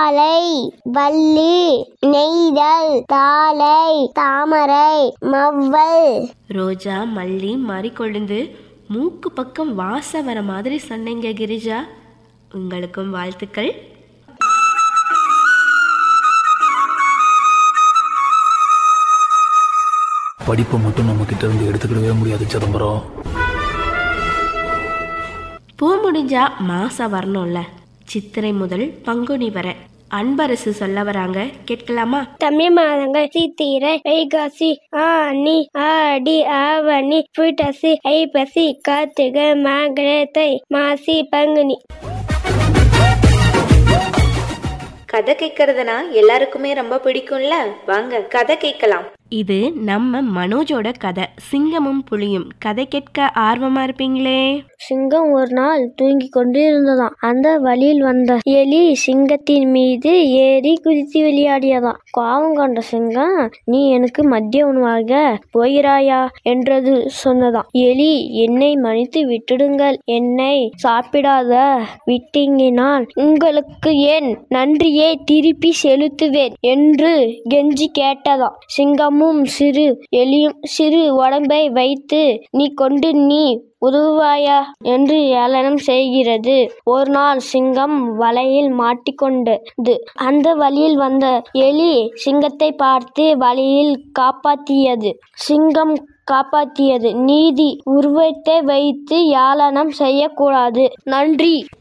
வாழை வள்ளி நெய்தல் தாளை தாமரை மவ்வல் ரோஜா மல்லி மறிக்கொழுந்து மூக்கு பக்கம் வாசம் வர மாதிரி சொன்னீங்க கிரிஜா உங்களுக்கும் வாழ்த்துக்கள் படிப்பை மட்டும் நம்ம கிட்ட இருந்து எடுத்துக்கிடவே முடியாது சிதம்பரம் பூ முடிஞ்சா மாசம் வரணும்ல சித்திரை முதல் பங்குனி வரை அன்பரசு சொல்ல வராங்க கேட்கலாமா தமிழ் மாதங்கள் சித்திரை வைகாசி ஆனி ஆடி ஆவணி புரட்டாசி ஐப்பசி கார்த்திகை மார்கழி தை மாசி பங்குனி கதை கேட்கறதுனா எல்லாருக்குமே ரொம்ப பிடிக்கும்ல வாங்க கதை கேட்கலாம் இது நம்ம மனோஜோட கதை சிங்கமும் புலியும் கதை கேட்க ஆர்வமா இருப்பீங்களே சிங்கம் ஒரு நாள் தூங்கிக் கொண்டு இருந்ததாம் அந்த வழியில் வந்த எலி சிங்கத்தின் மீது ஏறி குதித்து விளையாடியதாம் கோபம் கொண்ட சிங்கம் நீ எனக்கு மத்திய உணவாக போகிறாயா என்றது சொன்னதாம் எலி என்னை மன்னித்து விட்டுடுங்கள் என்னை சாப்பிடாத விட்டீங்கினால் உங்களுக்கு ஏன் நன்றியை திருப்பி செலுத்துவேன் என்று கெஞ்சி கேட்டதாம் சிங்கமும் சிறு எலியும் சிறு உடம்பை வைத்து நீ கொண்டு நீ உதவுவாயா என்று ஏளனம் செய்கிறது ஒரு நாள் சிங்கம் வலையில் மாட்டிக்கொண்டது அந்த வழியில் வந்த எலி சிங்கத்தை பார்த்து வழியில் காப்பாற்றியது சிங்கம் காப்பாற்றியது நீதி உருவத்தை வைத்து ஏளனம் செய்யக்கூடாது நன்றி